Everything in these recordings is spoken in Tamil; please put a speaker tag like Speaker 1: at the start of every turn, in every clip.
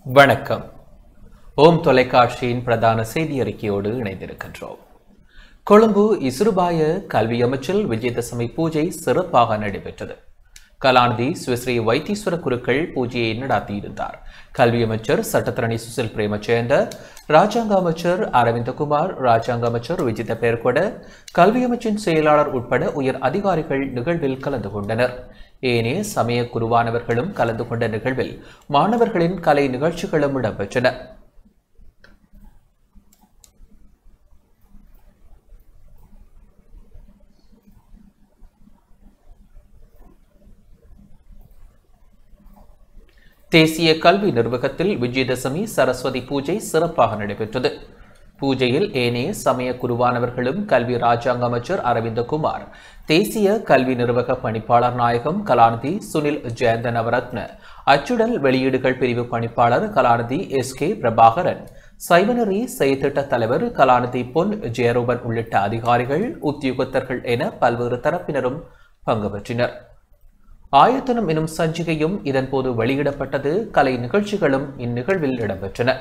Speaker 1: வணக்கம் ஓம் தொலைக்காட்சியின் பிரதான செய்தி அறிக்கையோடு இணைந்திருக்கின்றோம் கொழும்பு இசுருபாய கல்வி அமைச்சில் விஜயதசமி பூஜை சிறப்பாக நடைபெற்றது கலாநிதி சுஸ்ரீ வைத்தீஸ்வர குருக்கள் பூஜையை நடத்தியிருந்தார் கல்வி அமைச்சர் சட்டத்தரணி சுசில் பிரேமச்சேந்த ராஜாங்க அமைச்சர் அரவிந்தகுமார் ராஜாங்க அமைச்சர் விஜித பேர்கொட கல்வி அமைச்சின் செயலாளர் உட்பட உயர் அதிகாரிகள் நிகழ்வில் கலந்து கொண்டனர் ஏனைய சமய குருவானவர்களும் கலந்து கொண்ட நிகழ்வில் மாணவர்களின் கலை நிகழ்ச்சிகளும் இடம்பெற்றன தேசிய கல்வி நிர்வாகத்தில் விஜயதசமி சரஸ்வதி பூஜை சிறப்பாக நடைபெற்றது பூஜையில் ஏனைய சமய குருவானவர்களும் கல்வி ராஜாங்க அமைச்சர் அரவிந்தகுமார் தேசிய கல்வி நிர்வாக பணிப்பாளர் நாயகம் கலாநிதி சுனில் ஜெயந்த நவரத்ன அச்சுடல் வெளியீடுகள் பிரிவு பணிப்பாளர் கலாநிதி எஸ் கே பிரபாகரன் சைவநெறி செயற்திட்ட தலைவர் கலாநிதி பொன் ஜெயரூபன் உள்ளிட்ட அதிகாரிகள் உத்தியோகத்தர்கள் என பல்வேறு தரப்பினரும் பங்கு பெற்றினர் ஆயத்தனம் எனும் சஞ்சிகையும் இதன்போது வெளியிடப்பட்டது கலை நிகழ்ச்சிகளும் இந்நிகழ்வில் இடம்பெற்றன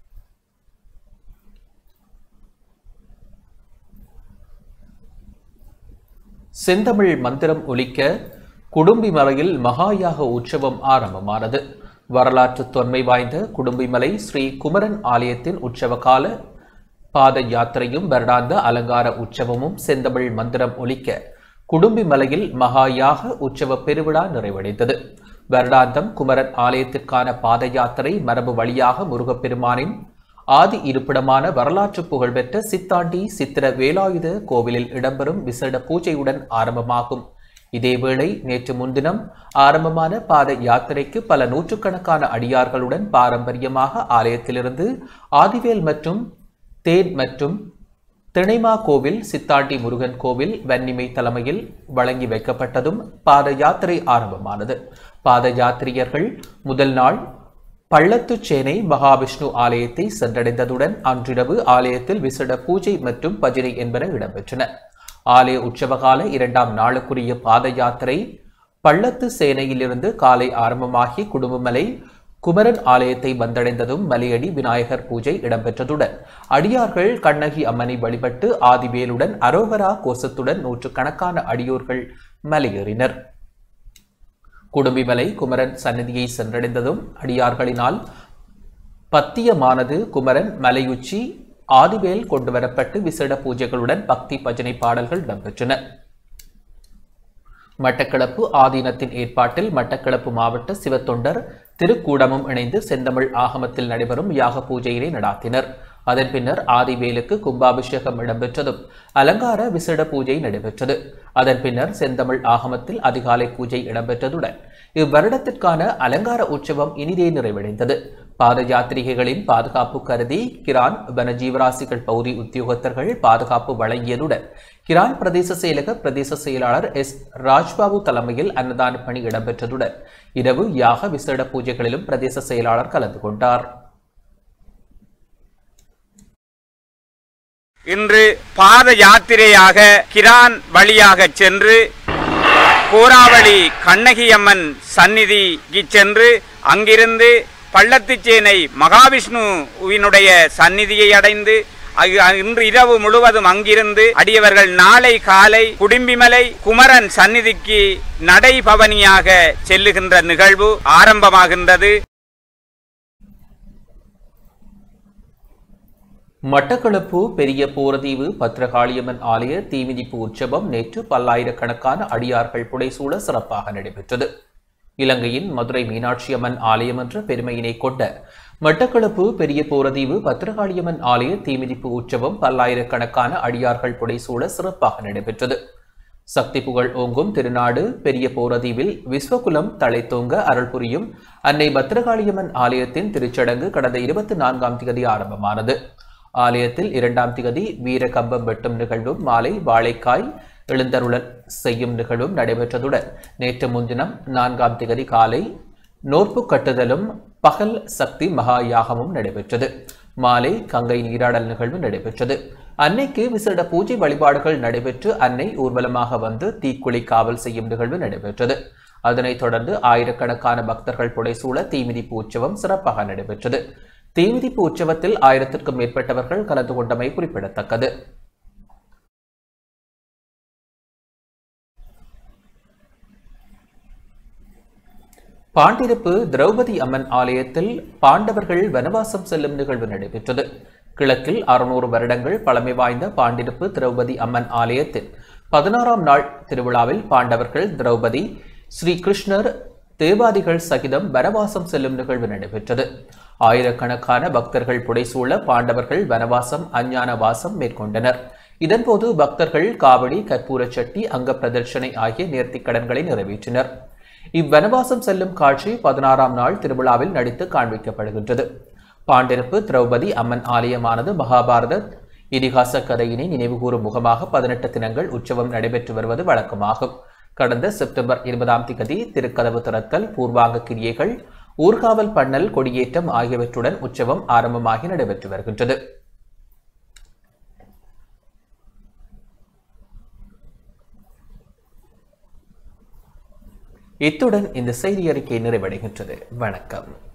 Speaker 1: செந்தமிழ் மந்திரம் ஒலிக்க குடும்பிமலையில் மகாயாக உற்சவம் ஆரம்பமானது வரலாற்று தொன்மை வாய்ந்த குடும்பிமலை ஸ்ரீ குமரன் ஆலயத்தின் உற்சவ கால பாத யாத்திரையும் வருடாந்த அலங்கார உற்சவமும் செந்தமிழ் மந்திரம் ஒலிக்க குடும்பிமலையில் மகாயாக உற்சவ பெருவிழா நிறைவடைந்தது வருடாந்தம் குமரன் ஆலயத்திற்கான பாத யாத்திரை மரபு வழியாக முருகப்பெருமானின் ஆதி இருப்பிடமான வரலாற்று புகழ்பெற்ற சித்தாண்டி சித்திர வேலாயுத கோவிலில் இடம்பெறும் விசேட பூஜையுடன் ஆரம்பமாகும் இதேவேளை நேற்று முன்தினம் ஆரம்பமான பாத யாத்திரைக்கு பல நூற்றுக்கணக்கான அடியார்களுடன் பாரம்பரியமாக ஆலயத்திலிருந்து ஆதிவேல் மற்றும் தேன் மற்றும் திணைமா கோவில் சித்தாண்டி முருகன் கோவில் வன்னிமை தலைமையில் வழங்கி வைக்கப்பட்டதும் பாத யாத்திரை ஆரம்பமானது பாத யாத்திரியர்கள் முதல் நாள் பள்ளத்துச்சேனை மகாவிஷ்ணு ஆலயத்தை சென்றடைந்ததுடன் அன்றிரவு ஆலயத்தில் விசேட பூஜை மற்றும் பஜனை என்பன இடம்பெற்றன ஆலய உற்சவகால இரண்டாம் நாளுக்குரிய பாத யாத்திரை பள்ளத்து சேனையிலிருந்து காலை ஆரம்பமாகி குடும்பமலை குமரன் ஆலயத்தை வந்தடைந்ததும் மலையடி விநாயகர் பூஜை இடம்பெற்றதுடன் அடியார்கள் கண்ணகி அம்மனை வழிபட்டு ஆதிவேலுடன் அரோகரா கோஷத்துடன் நூற்றுக்கணக்கான அடியோர்கள் மலையேறினர் குடும்பிமலை குமரன் சன்னதியை சென்றடைந்ததும் அடியார்களினால் பத்தியமானது குமரன் மலையுச்சி ஆதிவேல் கொண்டுவரப்பட்டு விசேட பூஜைகளுடன் பக்தி பஜனை பாடல்கள் இடம்பெற்றன மட்டக்களப்பு ஆதீனத்தின் ஏற்பாட்டில் மட்டக்களப்பு மாவட்ட சிவத்தொண்டர் திருக்கூடமும் இணைந்து செந்தமிழ் ஆகமத்தில் நடைபெறும் யாக பூஜையினை நடாத்தினர் அதன் பின்னர் ஆதிவேலுக்கு கும்பாபிஷேகம் இடம்பெற்றதும் அலங்கார விசேட பூஜை நடைபெற்றது அதன் பின்னர் செந்தமிழ் ஆகமத்தில் அதிகாலை பூஜை இடம்பெற்றதுடன் இவ்வருடத்திற்கான அலங்கார உற்சவம் இனிதே நிறைவடைந்தது பாத யாத்திரிகைகளின் பாதுகாப்பு கருதி கிரான் வனஜீவராசிகள் பகுதி உத்தியோகத்தர்கள் பாதுகாப்பு வழங்கியதுடன் கிரான் பிரதேச செயலக பிரதேச செயலாளர் எஸ் ராஜ்பாபு தலைமையில் அன்னதான பணி இடம்பெற்றதுடன் இரவு யாக விசேட பூஜைகளிலும் பிரதேச செயலாளர் கலந்து கொண்டார்
Speaker 2: இன்று பாத யாத்திரையாக கிரான் வழியாக சென்று கோராவளி கண்ணகியம்மன் சந்நிதிக்கு சென்று அங்கிருந்து பள்ளத்துச்சேனை மகாவிஷ்ணுவினுடைய சந்நிதியை அடைந்து அங்கு- இன்று இரவு முழுவதும் அங்கிருந்து அடியவர்கள் நாளை காலை குடிம்பிமலை குமரன் சந்நிதிக்கு நடைபவனியாக செல்லுகின்ற நிகழ்வு ஆரம்பமாகின்றது
Speaker 1: மட்டக்களப்பு பெரிய போரதீவு பத்ரகாளியம்மன் ஆலய தீமிதிப்பு உற்சவம் நேற்று பல்லாயிரக்கணக்கான அடியார்கள் புடைசூழ சிறப்பாக நடைபெற்றது இலங்கையின் மதுரை மீனாட்சி அம்மன் ஆலயம் என்ற பெருமையினை கொண்ட மட்டக்களப்பு பெரிய போரதீவு பத்ரகாளியம்மன் ஆலய தீமிதிப்பு உற்சவம் பல்லாயிரக்கணக்கான அடியார்கள் புடைசூழ சிறப்பாக நடைபெற்றது சக்தி புகழ் ஓங்கும் திருநாடு பெரிய போரதீவில் விஸ்வகுலம் தழைத்தோங்க அருள் புரியும் அன்னை பத்ரகாளியம்மன் ஆலயத்தின் திருச்சடங்கு கடந்த இருபத்தி நான்காம் தேதி ஆரம்பமானது ஆலயத்தில் இரண்டாம் திகதி வீர கம்பம் வெட்டும் நிகழ்வும் மாலை வாழைக்காய் எழுந்தருளல் செய்யும் நிகழ்வும் நடைபெற்றதுடன் நேற்று முன்தினம் நான்காம் திகதி காலை நோற்பு கட்டுதலும் பகல் சக்தி மகா யாகமும் நடைபெற்றது மாலை கங்கை நீராடல் நிகழ்வு நடைபெற்றது அன்னைக்கு விசேட பூஜை வழிபாடுகள் நடைபெற்று அன்னை ஊர்வலமாக வந்து தீக்குழி காவல் செய்யும் நிகழ்வு நடைபெற்றது அதனைத் தொடர்ந்து ஆயிரக்கணக்கான பக்தர்கள் புடைசூழ தீமிதிப்பு உற்சவம் சிறப்பாக நடைபெற்றது தீமிதிப்பு உற்சவத்தில் ஆயிரத்திற்கும் மேற்பட்டவர்கள் கலந்து கொண்டமை குறிப்பிடத்தக்கது பாண்டிருப்பு திரௌபதி அம்மன் ஆலயத்தில் பாண்டவர்கள் வனவாசம் செல்லும் நிகழ்வு நடைபெற்றது கிழக்கில் அறுநூறு வருடங்கள் பழமை வாய்ந்த பாண்டிருப்பு திரௌபதி அம்மன் ஆலயத்தில் பதினாறாம் நாள் திருவிழாவில் பாண்டவர்கள் திரௌபதி ஸ்ரீ கிருஷ்ணர் தேவாதிகள் சகிதம் வனவாசம் செல்லும் நிகழ்வு நடைபெற்றது ஆயிரக்கணக்கான பக்தர்கள் புடைசூழ பாண்டவர்கள் வனவாசம் அஞ்ஞான வாசம் மேற்கொண்டனர் இதன்போது பக்தர்கள் காவடி கற்பூரச் சட்டி அங்க பிரதர்ஷனை ஆகிய நேர்த்திக் கடன்களை நிறைவேற்றினர் இவ்வனவாசம் செல்லும் காட்சி பதினாறாம் நாள் திருவிழாவில் நடித்து காண்பிக்கப்படுகின்றது பாண்டிருப்பு திரௌபதி அம்மன் ஆலயமானது மகாபாரத இதிகாச கதையினை நினைவுகூரும் முகமாக பதினெட்டு தினங்கள் உற்சவம் நடைபெற்று வருவது வழக்கமாகும் கடந்த செப்டம்பர் இருபதாம் திகதி திருக்கதவு திறத்தல் பூர்வாங்க கிரியைகள் ஊர்காவல் பண்ணல் கொடியேற்றம் ஆகியவற்றுடன் உற்சவம் ஆரம்பமாகி நடைபெற்று வருகின்றது இத்துடன் இந்த செய்தி அறிக்கை நிறைவடைகின்றது வணக்கம்